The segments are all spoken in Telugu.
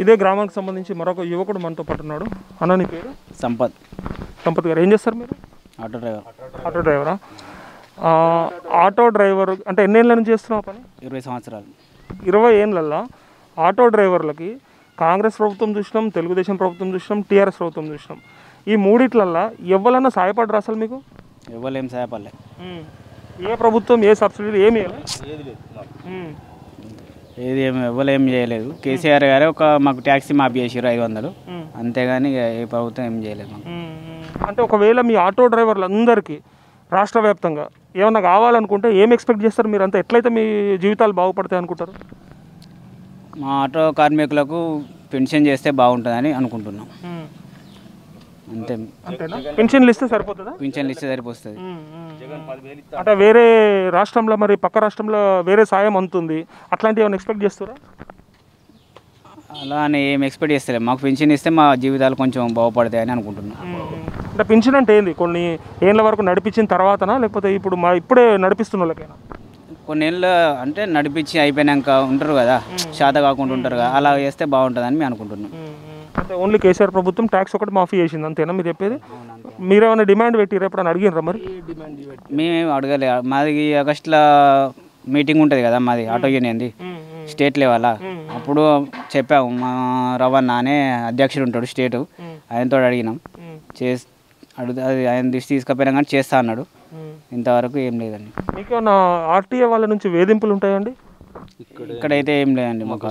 ఇదే గ్రామానికి సంబంధించి మరొక యువకుడు మనతో పాటు ఉన్నాడు అన్న నీ పేరు సంపత్ సంపత్ గారు ఏం చేస్తారు మీరు ఆటో డ్రైవర్ ఆటో డ్రైవరా ఆ, ఆటో డ్రైవర్ అంటే ఎన్నేళ్ళ నుంచి చేస్తున్నావు ఆ పని ఇరవై సంవత్సరాలు ఇరవై ఏళ్ళల్లో ఆటో డ్రైవర్లకి కాంగ్రెస్ ప్రభుత్వం చూసినాం తెలుగుదేశం ప్రభుత్వం చూసినాం టీఆర్ఎస్ ప్రభుత్వం చూసినాం ఈ మూడిట్లల్లో ఎవరన్నా సాయపడరు అసలు మీకు ఇవ్వలేం సాయపడలే ఏ ప్రభుత్వం ఏ సబ్సిడీలు ఏమి ఉమ్. ఏది ఏమి ఇవ్వలేం చేయలేదు కేసీఆర్ గారే ఒక మాకు ట్యాక్సీ మాఫీ చేసారు ఐదు వందలు మ్మ్. అంతేగాని ఇక ఏ ప్రభుత్వం ఏం చేయలేదు మాకు అంటే ఒకవేళ మీ ఆటో డ్రైవర్లు అందరికీ రాష్ట్ర వ్యాప్తంగా ఏమన్నా కావాలనుకుంటే ఏం ఎక్స్పెక్ట్ చేస్తారు మీరు అంతా ఎట్లయితే మీ జీవితాలు బాగుపడతాయి అనుకుంటారు మా ఆటో కార్మికులకు పెన్షన్ చేస్తే బాగుంటుందని అనుకుంటున్నాం అంతే అంతేనా పెన్షన్లు ఇస్తే సరిపోతుందా పింఛన్లు ఇస్తే సరిపోతుంది అంటే వేరే రాష్ట్రంలో మరి పక్క రాష్ట్రంలో వేరే సాయం అందుతుంది అట్లాంటివి ఏమైనా ఎక్స్పెక్ట్ చేస్తారా అలా అని ఏం ఎక్స్పెక్ట్ చేస్తలేం మాకు పెన్షన్ ఇస్తే మా జీవితాలు కొంచెం బాగుపడతాయని అనుకుంటున్నాం అంటే పెన్షన్ అంటే ఏంది కొన్ని ఏళ్ళ వరకు నడిపించిన తర్వాతనా లేకపోతే ఇప్పుడు మా ఇప్పుడే నడిపిస్తున్న వాళ్ళకైనా కొన్ని ఏళ్ళు అంటే నడిపించి అయిపోయినాక ఉంటారు కదా శాత కాకుండా ఉంటారు కదా అలా చేస్తే బాగుంటుందని మేము అనుకుంటున్నాం అంటే ఓన్లీ కేసీఆర్ ప్రభుత్వం ట్యాక్స్ ఒకటి మాఫీ చేసింది అంతేనా మీరు చెప్పేది మీరేమైనా డిమాండ్ పెట్టిరా ఎప్పుడైనా అడిగినరా మరి మేము అడగలే మాది ఆగస్టులో మీటింగ్ ఉంటుంది కదా మాది ఆటో యూనియన్ది స్టేట్ లెవెల్ అప్పుడు చెప్పాము మా రవణ అనే అధ్యక్షుడు ఉంటాడు స్టేటు ఆయనతో అడిగినాం చేసి అడుగు అది ఆయన దృష్టి తీసుకుపోయినా కానీ చేస్తా అన్నాడు ఇంతవరకు ఏం లేదండి మీకేమన్నా ఆర్టీఏ వాళ్ళ నుంచి వేధింపులు ఉంటాయండి ఇక్కడైతే ఏం లేదండి మాకు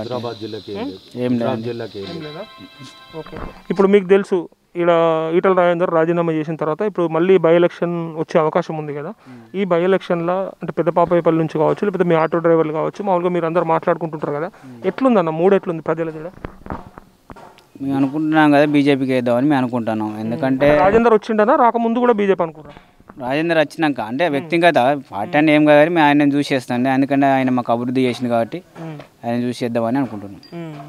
ఏం లేదండి లేదా ఓకే ఇప్పుడు మీకు తెలుసు ఈడ ఈటల రాజేందర్ రాజీనామా చేసిన తర్వాత ఇప్పుడు మళ్ళీ బై ఎలక్షన్ వచ్చే అవకాశం ఉంది కదా ఈ బై ఎలక్షన్లో అంటే పెద్ద పాపాయపల్లి నుంచి కావచ్చు లేకపోతే మీ ఆటో డ్రైవర్లు కావచ్చు మామూలుగా మీరు అందరు మాట్లాడుకుంటుంటారు కదా ఎట్లుందన్న మూడు ఎట్లుంది ప్రజల దగ్గర మేము అనుకుంటున్నాం కదా బీజేపీకి వేద్దామని మేము అనుకుంటున్నాం ఎందుకంటే రాజేందర్ వచ్చిండనా రాకముందు కూడా బీజేపీ అనుకున్నారు రాజేందర్ వచ్చినాక అంటే వ్యక్తిగత పార్టీ అని ఏం కాదు కానీ మేము ఆయన చూసేస్తాండి ఎందుకంటే ఆయన మాకు అభివృద్ధి చేసింది కాబట్టి ఆయన చూసేద్దామని అనుకుంటున్నాం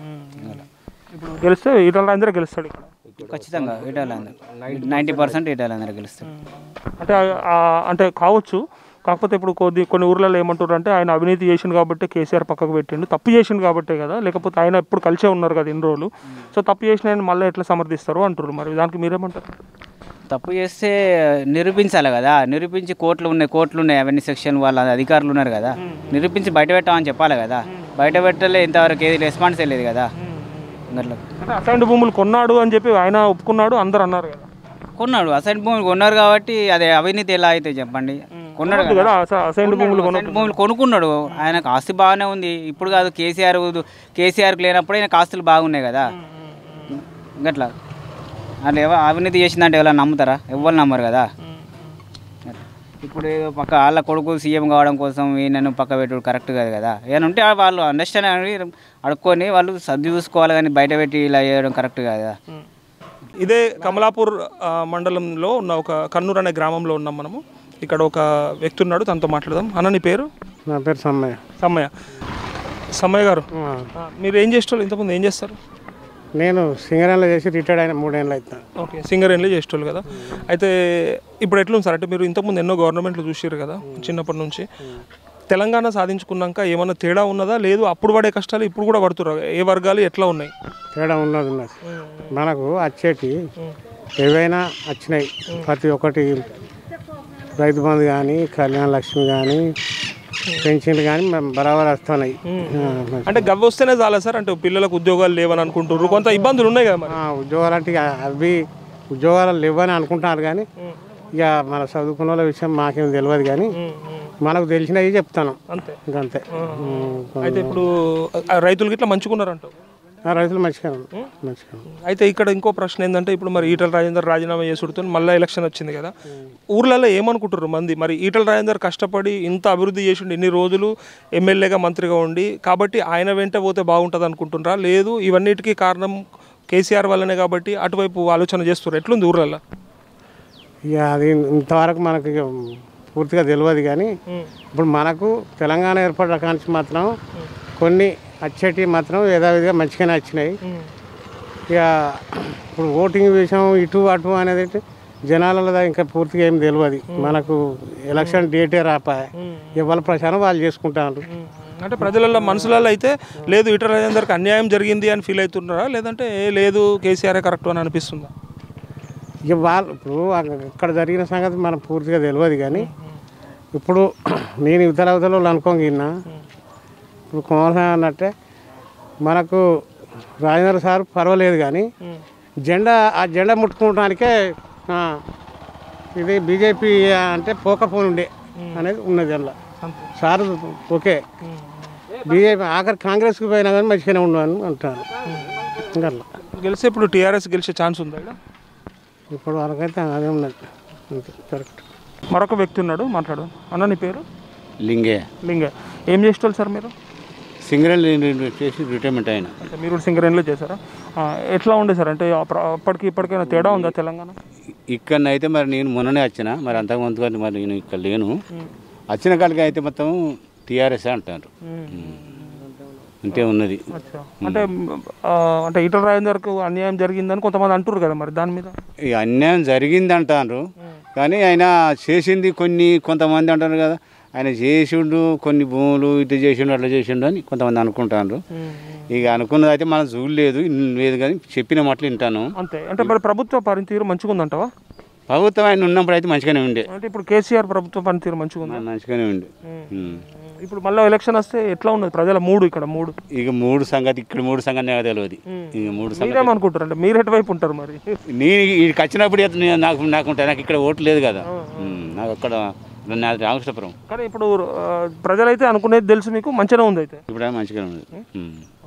ఇప్పుడు గెలిస్తే ఈటల రాజేందర్ గెలుస్తాడు ఇక్కడ ఖచ్చితంగా ఈటాలందరూ నైంటీ పర్సెంట్ ఈటాలందరూ గెలుస్తారు అంటే ఆ- ఆ- అంటే కావచ్చు కాకపోతే ఇప్పుడు కొద్ది కొన్ని ఊర్లలో ఏమంటారు అంటే ఆయన అవినీతి చేసిండు కాబట్టి కేసీఆర్ పక్కకు పెట్టిండు తప్పు చేసిండు కాబట్టే కదా లేకపోతే ఆయన ఎప్పుడు కలిసే ఉన్నారు కదా ఇన్ని రోజులు సో తప్పు చేసిన ఆయన మళ్ళీ ఎట్లా సమర్థిస్తారు అంటారు మరి దానికి మీరేమంటారు తప్పు చేస్తే నిరూపించాలి కదా నిరూపించి కోర్టులు ఉన్నాయి కోర్టులు ఉన్నాయి అవన్నీ సెక్షన్ వాళ్ళ అధికారులు ఉన్నారు కదా నిరూపించి బయట పెట్టామని చెప్పాలి కదా బయట పెట్టలే ఇంతవరకు ఏది రెస్పాన్స్ లేదు కదా అట్లా అంటే అసైన్డ్ భూములు కొన్నాడు అని చెప్పి ఆయన ఒప్పుకున్నాడు అందరు అన్నారు కదా కొన్నాడు అసైన్ భూములు కొన్నారు కాబట్టి అదే అవినీతి ఎలా అయితే చెప్పండి కొన్నాడు కొనొద్దు కదా అస- అసైన్డ్ భూములు కొన అసైన్ భూములు కొనుక్కున్నాడు ఆయనకు ఆస్తి బాగానే ఉంది ఇప్పుడు కాదు కేసీఆర్ కేసీఆర్కి లేనప్పుడు ఆయనకు ఆస్తులు బాగున్నాయి కదా గట్లా అట్లా ఎవ అవినీతి చేసిందంటే ఎవరైనా నమ్ముతారా ఎవరు నమ్మరు కదా ఇప్పుడు ఏదో పక్క వాళ్ళ కొడుకు సీఎం కావడం కోసం ఈయనను పక్క పెట్టుడు కరెక్ట్ కాదు కదా ఏమైనా ఉంటే వాళ్ళు అండర్స్టాండ్ అని అడుక్కొని వాళ్ళు సర్ది చూసుకోవాలి కానీ బయట పెట్టి ఇలా చేయడం కరెక్ట్ కాదు కదా ఇదే కమలాపూర్ ఆ, మండలంలో ఉన్న ఒక కన్నూరు అనే గ్రామంలో ఉన్నాం మనము ఇక్కడ ఒక వ్యక్తి ఉన్నాడు తనతో మాట్లాడదాం అన్న నీ పేరు నా పేరు సమ్మయ్య సమ్మయ్య సమ్మయ్య గారు ఆ, మీరు ఏం చేస్తారు ఇంతకుముందు ఏం చేస్తారు నేను సింగరేణిలో చేసి రిటైర్డ్ అయిన మూడేళ్ళు అవుతాను ఓకే సింగర్ ఎండ్లీ చేసేటోళ్ళు కదా అయితే ఇప్పుడు ఎట్లుంది సార్ అంటే మీరు ఇంతకుముందు ఎన్నో గవర్నమెంట్లు చూసారు కదా చిన్నప్పటి నుంచి తెలంగాణ సాధించుకున్నాక ఏమన్నా తేడా ఉన్నదా లేదు అప్పుడు పడే కష్టాలు ఇప్పుడు కూడా పడుతున్నారు ఏ వర్గాలు ఎట్లా ఉన్నాయి తేడా ఉన్నది ఉన్నది మనకు వచ్చేటి ఏవైనా వచ్చినాయి ప్రతి ఒక్కటి రైతు బంధు కానీ కళ్యాణ లక్ష్మి కానీ పెన్షన్లు కానీ మేము బరాబర్ వస్తున్నాయి ఆ, అంటే గవ్వ వస్తేనే చాలా సార్ అంటే పిల్లలకు ఉద్యోగాలు లేవని అనుకుంటున్నారు కొంత ఇబ్బందులు ఉన్నాయి కదా మరి ఆ, ఉద్యోగాలు అంటే ఇక అవి ఉద్యోగాలు లేవని అనుకుంటున్నారు కానీ ఇక మన చదువుకున్న వాళ్ళ విషయం మాకేం తెలియదు కానీ మనకు తెలిసినవి చెప్తాను అంతే ఇంకంతే ఉమ్, అయితే ఇప్పుడు ఆ రైతులకి ఇట్లా మంచుకున్నారంట ఆ రైతులు మంచిగా ఉన్నారు. మంచిగా ఉన్నారు. అయితే ఇక్కడ ఇంకో ప్రశ్న ఏంటంటే ఇప్పుడు మరి ఈటల రాజేందర్ రాజీనామా చేసుడుతో మళ్ళీ ఎలక్షన్ వచ్చింది కదా ఊర్లలో ఏమనుకుంటారు మంది మరి ఈటల రాజేందర్ కష్టపడి ఇంత అభివృద్ధి చేసిండు ఇన్ని రోజులు ఎమ్మెల్యేగా మంత్రిగా ఉండి కాబట్టి ఆయన వెంట పోతే బాగుంటుంది అనుకుంటున్నారా లేదు ఇవన్నిటికీ కారణం కేసీఆర్ వల్లనే కాబట్టి అటువైపు ఆలోచన చేస్తారు ఎట్లుంది ఊర్లలో ఇక అది ఇంతవరకు మనకి ఇక పూర్తిగా తెలియదు కానీ ఇప్పుడు మనకు తెలంగాణ ఏర్పడ్డ కాంచి మాత్రం కొన్ని వచ్చేటివి మాత్రం యథావిధిగా మంచిగానే వచ్చినాయి ఇక ఇప్పుడు ఓటింగ్ విషయం ఇటు అటు అనేది అయితే జనాలలో ఇంకా పూర్తిగా ఏం తెలియదు మనకు ఎలక్షన్ డేటే రాపాయ ఎవరి ప్రచారం వాళ్ళు చేసుకుంటారు అంటే ప్రజలలో మనసులలో అయితే లేదు ఈటల రాజేందర్కి అన్యాయం జరిగింది అని ఫీల్ అవుతున్నారా లేదంటే ఏ లేదు కేసీఆర్ కరెక్ట్ అని అనిపిస్తుందా ఇక వాళ్ళు ఇప్పుడు అక్కడ జరిగిన సంగతి మనకు పూర్తిగా తెలియదు కానీ ఇప్పుడు నేను ఇవతల అవతల వాళ్ళు అనుకోగిన్నా ఇప్పుడు కుమారస్వామి అన్నట్టే మనకు రాజేంద్ర సార్ పర్వాలేదు కానీ జెండా ఆ జెండా ముట్టుకోవడానికే ఆ, ఇది బీజేపీ అంటే పోకపోని ఉండే అనేది ఉన్నది అందులో సార్ ఓకే బీజేపీ ఆఖరి కాంగ్రెస్కి పోయినా కానీ మంచిగానే ఉండవు అంటాను ఇంకా అట్లా. గెలిస్తే ఇప్పుడు టీఆర్ఎస్ గెలిచే ఛాన్స్ ఉందా ఇక్కడ ఇప్పుడు వరకైతే అదే ఉన్నది అంతే కరెక్ట్ మరొక వ్యక్తి ఉన్నాడు మాట్లాడు అన్న నీ పేరు లింగే లింగ ఏం చేస్తారు సార్ మీరు సింగరేల్ చేసి రిటైర్మెంట్ అయిన అంటే మీరు సింగరేణిలో చేశారా ఆ, ఎట్లా ఉండే సార్ అంటే అప్ప- అప్పటికి ఇప్పటికైనా తేడా ఉందా తెలంగాణ ఇక్కడనైతే మరి నేను మొన్ననే వచ్చిన మరి అంతకుముందు కానీ మరి నేను ఇక్కడ లేను వచ్చిన కాడికి అయితే మొత్తం టీఆర్ఎస్ అంటారు అంతే ఉన్నది అచ్చా అంటే ఆ, అంటే ఈటల రాజేందర్కు అన్యాయం జరిగిందని కొంతమంది అంటారు కదా మరి దాని మీద ఈ అన్యాయం జరిగింది అంటారు కానీ ఆయన చేసింది కొన్ని కొంతమంది అంటారు కదా ఆయన చేసిండు కొన్ని భూములు ఇటు చేసిండు అట్లా చేసిండు అని కొంతమంది అనుకుంటారు ఇక అనుకున్నది అయితే మనం చూడలేదు ఇన్- లేదు కానీ చెప్పిన మాటలు వింటాను అంతే అంటే మరి ప్రభుత్వ పనితీరు మంచిగా ఉందంటావా ప్రభుత్వం ఆయన ఉన్నప్పుడు అయితే మంచిగానే ఉండే అంటే ఇప్పుడు కేసీఆర్ ప్రభుత్వ పనితీరు మంచిగా ఉంది మంచిగానే ఉండే ఉం. ఇప్పుడు మళ్ళీ ఎలక్షన్ వస్తే ఎట్లా ఉన్నది ప్రజల మూడు ఇక్కడ మూడు ఇక మూడు సంగతి ఇక్కడ మూడు సంగతి నాకు తెలియదు ఇక మూడు సంగతి మీరేమనుకుంటారు అంటే మీరు ఎటువైపు ఉంటారు మరి నేను ఇక్కడికి వచ్చినప్పుడు అయితే నేను- నాకు నాకు ఉంటాయి నాకు ఇక్కడ ఓటు లేదు కదా ఉం. నాకు అక్కడ నాది రామకృష్ణపురం కానీ ఇప్పుడు ఆ, ప్రజలైతే అనుకునేది తెలుసు మీకు మంచిగా ఉంది అయితే ఇప్పుడు మంచిగానే ఉంది ఉం.